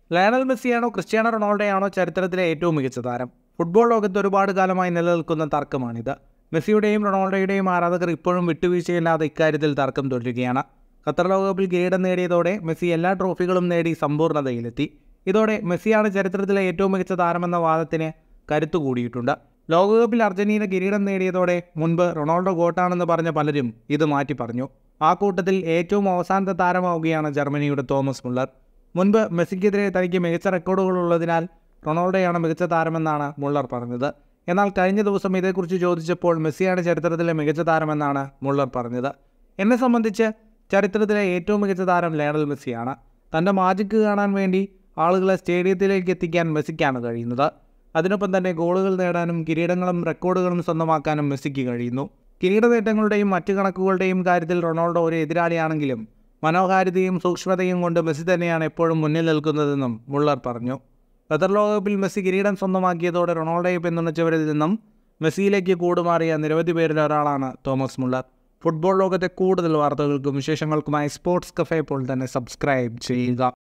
Lionel മെസ്സിയാണോ Cristiano റൊണാൾഡോയാണോ ചരിത്രത്തിലെ ഏറ്റവും മികച്ച താരം ഫുട്ബോൾ ലോകത്ത് ഒരുപാട് കാലമായി നിലനിൽക്കുന്ന തർക്കമാണിത് മെസ്സിയുടെയും റൊണാൾഡോയുടെയും ആരാധകർ ഇപ്പോഴും വിട്ടുവീഴ്ചയില്ലാതെ ഇക്കാര്യത്തിൽ തർക്കം തുടരുകയാണ് ഖത്തർ ലോകകപ്പിൽ കിരീടം നേടിയതോടെ മെസ്സി എല്ലാ ട്രോഫികളും നേടി സമ്പൂർണ്ണതയിലെത്തി ഇതോടെ മെസ്സിയാണ് ചരിത്രത്തിലെ ഏറ്റവും മികച്ച താരമെന്ന വാദത്തിന് കരുത്തു കൂടിയിട്ടുണ്ട് ലോകകപ്പിൽ അർജന്റീന കിരീടം നേടിയതോടെ മുൻപ് റൊണാൾഡോ ഗോട്ടാണെന്ന് പറഞ്ഞ പലരും ഇത് മാറ്റി പറഞ്ഞു ആ കൂട്ടത്തിൽ ഏറ്റവും അവസാനത്തെ താരമാവുകയാണ് ജർമ്മനിയുടെ തോമസ് മുള്ളർ മുൻപ് മെസ്സിക്കെതിരെ തനിക്ക് മികച്ച റെക്കോർഡുകൾ ഉള്ളതിനാൽ റൊണാൾഡോയാണ് മികച്ച താരമെന്നാണ് മുള്ളർ പറഞ്ഞത് എന്നാൽ കഴിഞ്ഞ ദിവസം ഇതേക്കുറിച്ച് ചോദിച്ചപ്പോൾ മെസ്സിയാണ് ചരിത്രത്തിലെ മികച്ച താരമെന്നാണ് മുള്ളർ പറഞ്ഞത് എന്നെ സംബന്ധിച്ച് ചരിത്രത്തിലെ ഏറ്റവും മികച്ച താരം ലയണൽ മെസ്സിയാണ് തൻ്റെ മാജിക്ക് കാണാൻ വേണ്ടി ആളുകളെ സ്റ്റേഡിയത്തിലേക്ക് എത്തിക്കാൻ മെസ്സിക്കാണ് കഴിയുന്നത് അതിനൊപ്പം തന്നെ ഗോളുകൾ നേടാനും കിരീടങ്ങളും റെക്കോർഡുകളും സ്വന്തമാക്കാനും മെസ്സിക്ക് കഴിയുന്നു കിരീട നേട്ടങ്ങളുടെയും മറ്റു കണക്കുകളുടെയും കാര്യത്തിൽ റൊണാൾഡോ ഒരു എതിരാളിയാണെങ്കിലും മനോഹാരിതയും സൂക്ഷ്മതയും കൊണ്ട് മെസ്സി തന്നെയാണ് എപ്പോഴും മുന്നിൽ നിൽക്കുന്നതെന്നും മുള്ളർ പറഞ്ഞു ഖത്തർ ലോകകപ്പിൽ മെസ്സി കിരീടം സ്വന്തമാക്കിയതോടെ റൊണാൾഡോയെ പിന്തുണച്ചവരിൽ നിന്നും മെസ്സിയിലേക്ക് കൂടുമാറിയ നിരവധി പേരിൽ ഒരാളാണ് തോമസ് മുള്ളർ ഫുട്ബോൾ ലോകത്തെ കൂടുതൽ വാർത്തകൾക്കും വിശേഷങ്ങൾക്കുമായി സ്പോർട്സ് കഫേ ഇപ്പോൾ തന്നെ സബ്സ്ക്രൈബ് ചെയ്യുക